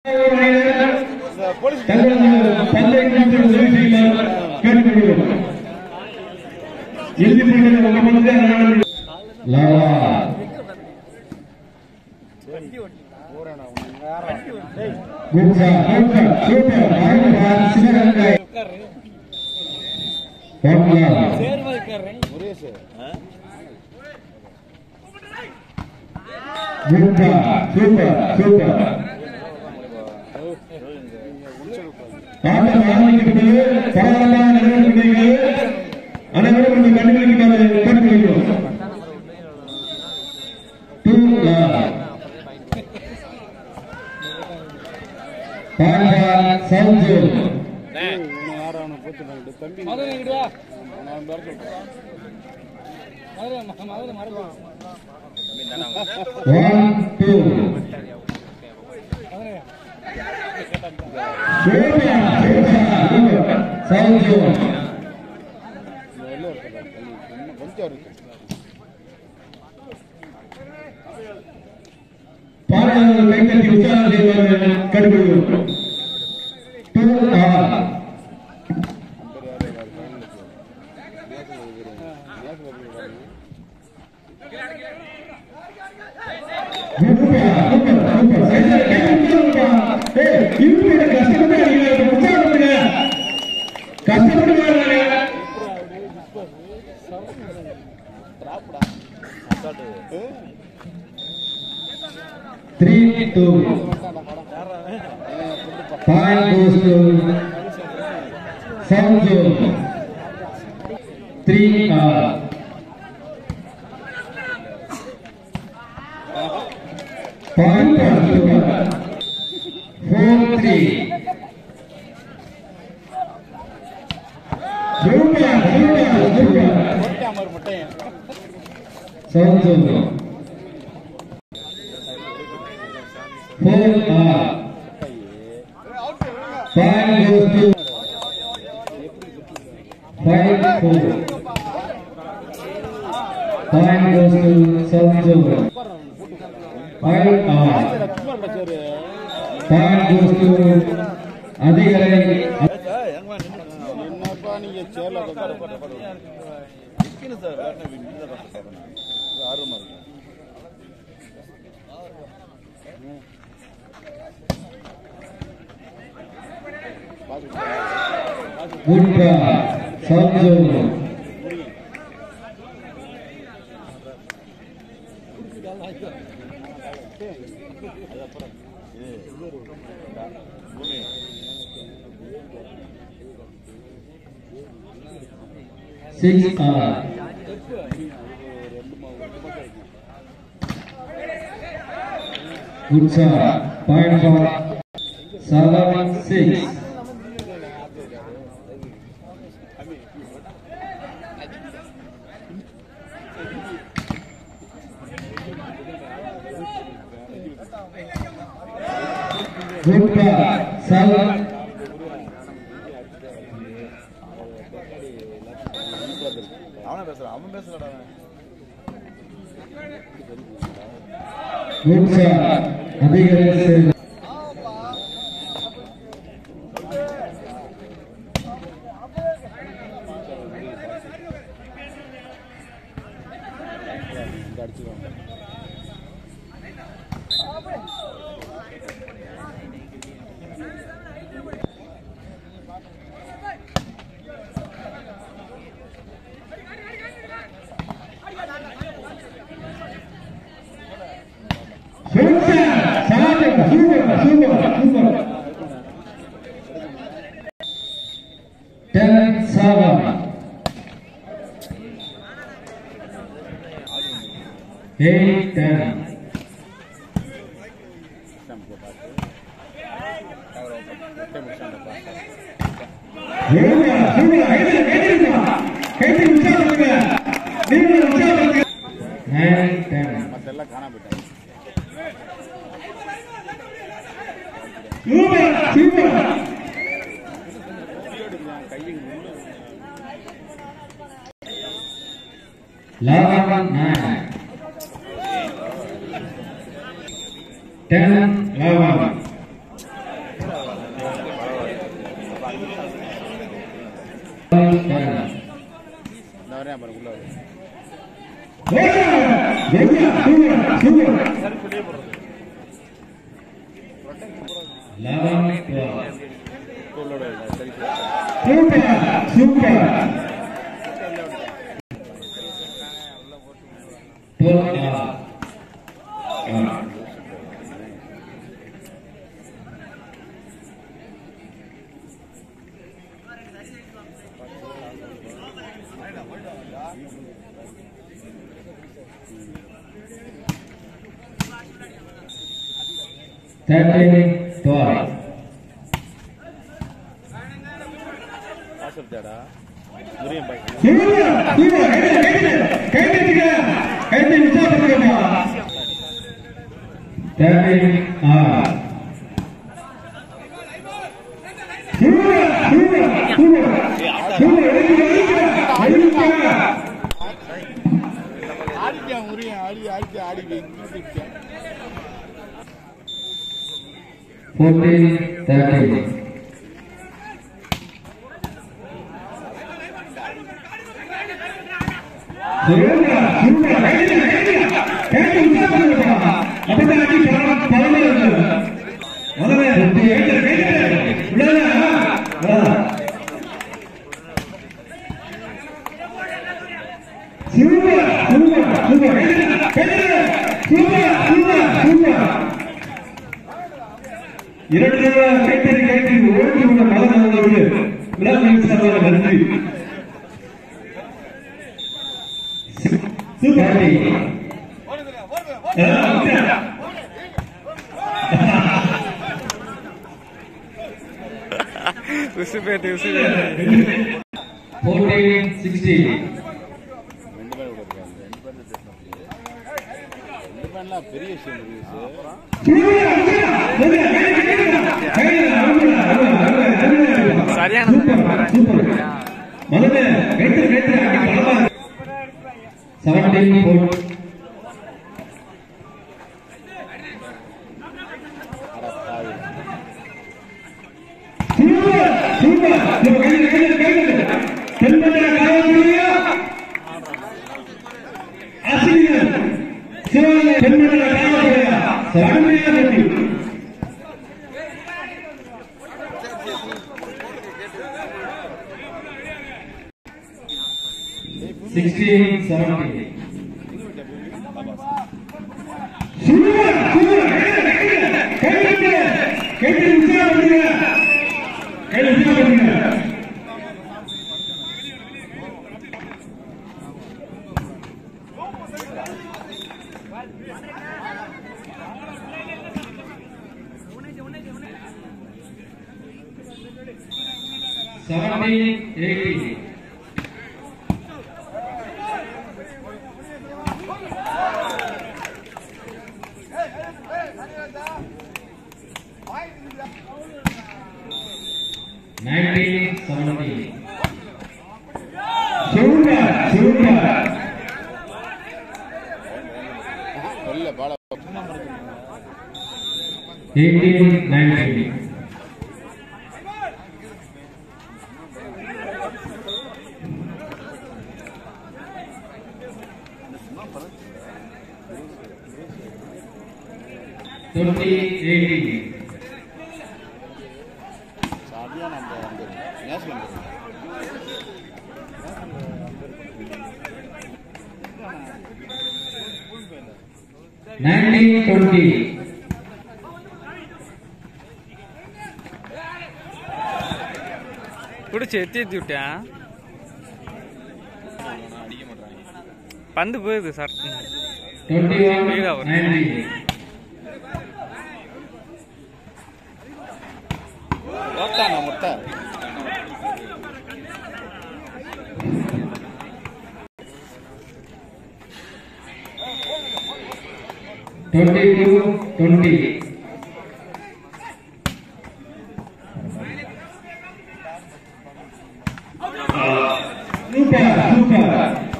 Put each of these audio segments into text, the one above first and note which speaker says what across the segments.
Speaker 1: Super super ஆட்டம் ஆரம்பிக்கிறது பரவாயில்ல நடவடிக்கைகள் அனைவரும் இந்த கண்டுபிடிக்காத கேட்டுக்கொள்கிறோம் டூ பாண்டால் சவுஞ்சு
Speaker 2: மதுரை இங்கிட்டு வா மதுரை ம- மதுரை மறந்து
Speaker 1: ஒன் டூ
Speaker 2: மதுரை
Speaker 1: சவுஞ்சு பாடல்கள் கைத்தட்டி உற்சாகம் செய்வார்கள் கண்டுபிடிக்கிறோம் two R Three, two. Point goes to Sanju. Three, uh, Point goes to four, three. Super, super, super. Sanju. Four, uh, Five goes to five four. Five goes to Sanju. Five R. Five goes to அதிகரை
Speaker 3: என்னப்பா நீங்க சேர்ல ஆர்வமா இருக்கு
Speaker 1: குட்ரா Sanju six R குட்சா point for seven six குட்ரா seven
Speaker 3: அவன பேசுறான் அவன் பேசுறடா
Speaker 1: குட்சா அதிகரித்து
Speaker 3: இந்த அடிச்சுருவாங்க
Speaker 1: சூப்பர் சாதக super super super ten seven eight ten super super கைது கைது கைது உற்சாகப்படுங்க நீங்கள் உற்சாகப்படுங்க நைன் டென்
Speaker 3: மத்தெல்லாம் காணாம போயிட்டாங்க
Speaker 1: super super Eleven nine. Ten eleven.
Speaker 3: இந்த வரையும் பாருங்க உள்ள வரும் உள்ளோட சரி
Speaker 1: Thirteen, twelve.
Speaker 3: வாசல் தேடா முருகன் பாய்
Speaker 1: சூர்யா, சூர்யா, கைது, கைது, கைது எடுத்துக்க. கைது உற்சாகப்படுத்துங்கப்பா. Thirteen, ஆறு. சூர்யா, சூர்யா, சூர்யா. சூர்யா, எடுத்துக்க, எடுத்துக்க, எடுத்துக்க.
Speaker 3: ஆடிட்டியா முருகன் ஆடி ஆடி ஆடி வைக்கிட்டு
Speaker 1: Fourteen, thirteen. சூர்யா, சூர்யா, கைது, கைது, கைது உற்சாகப்படுத்துங்கப்பா. அப்பதான் அடி பரவ- பரவல முதல்ல சுத்தி கைது, கைது. விடாத, விடாத. சூர்யா, சூர்யா, சூர்யா, கைது, கைது. சூர்யா, சூர்யா, சூர்யா. இரண்டு தடவை கைத்தறி கைத்தறி ஓடி உள்ள மலர்ந்தவர்களோடு விழா நிகழ்ச்சியாளர் நன்றி சூப்பர்
Speaker 2: உசுப்பேட்டு உசுப்பேட்டு
Speaker 1: ஃபோர்டீன் சிக்ஸ்டீன்
Speaker 3: ரெண்டு பேர் கூட இருக்காங்க ரெண்டு பேர் ரெண்டு பேர்லாம் பெரிய விஷயம் இருக்கு
Speaker 2: சரியான
Speaker 1: முதல்ல கைத்தறி கைத்தறி அடி பலமா செவன்டீன் ஃபோர்
Speaker 3: அட பாவி
Speaker 1: சூப்பர் சூப்பர் நம்ம கையில் கையில் கையில் தென்பட்ட காவல்துறையா ஆசிரியர் சிவகங்கை தென்பட்ட காவல்துறையா சரண்மையா நன்றி சிக்ஸ்டீன் செவன்டீன் சூப்பர் சூப்பர் கையில் கையில் கையில் உற்சாகப்படுத்துங்க கையில் உற்சாகப்படுத்துங்க Seventeen, eighteen. Nineteen, seventeen. Super, super.
Speaker 3: இல்ல பால
Speaker 1: Eighteen, nineteen. Twenty, eighteen.
Speaker 3: சரியான அந்த அந்த நேஷனல்
Speaker 1: Nineteen, twenty.
Speaker 2: பிடிச்சி எத்தி எத்தி விட்டேன்
Speaker 3: அடிக்க மாட்டாங்க
Speaker 2: பந்து போகுது sir
Speaker 1: Twenty-one,
Speaker 2: Lead over.
Speaker 1: nineteen.
Speaker 3: ஓட்டான முட்டை
Speaker 1: Twenty-two, twenty. Super, super.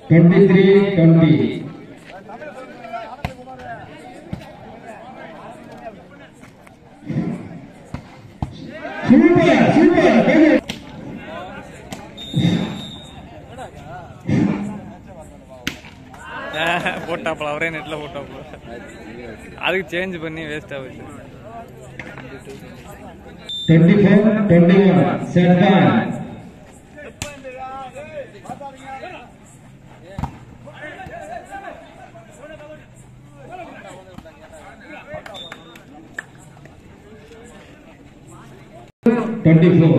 Speaker 1: Twenty three twenty super super very
Speaker 2: போட்டாப்புல அவரே நெட்ல போட்டாப்புல அதுக்கு சேஞ்ச் பண்ணி வேஸ்ட் ஆகுது
Speaker 1: twenty four twenty one set point twenty four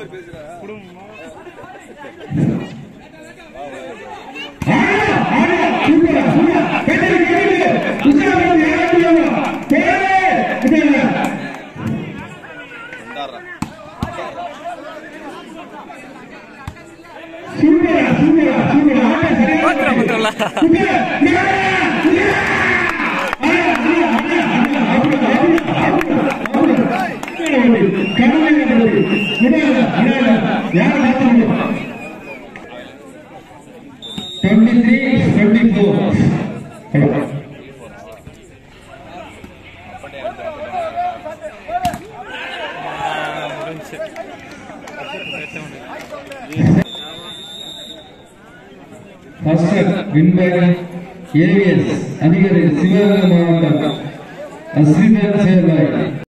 Speaker 3: கொண்டாடுறேன்
Speaker 2: பாத்துறா பாத்துறா
Speaker 1: டுவெண்ட்டி த்ரீ டுவெண்ட்டி ஃபோர்
Speaker 2: முடிஞ்சு
Speaker 1: ஃபர்ஸ்ட் வின் பை ஏவிஎஸ் அதிகாரி சிவகங்கை மாவட்டம் அஸ்ரிமேன் சேர்வாய்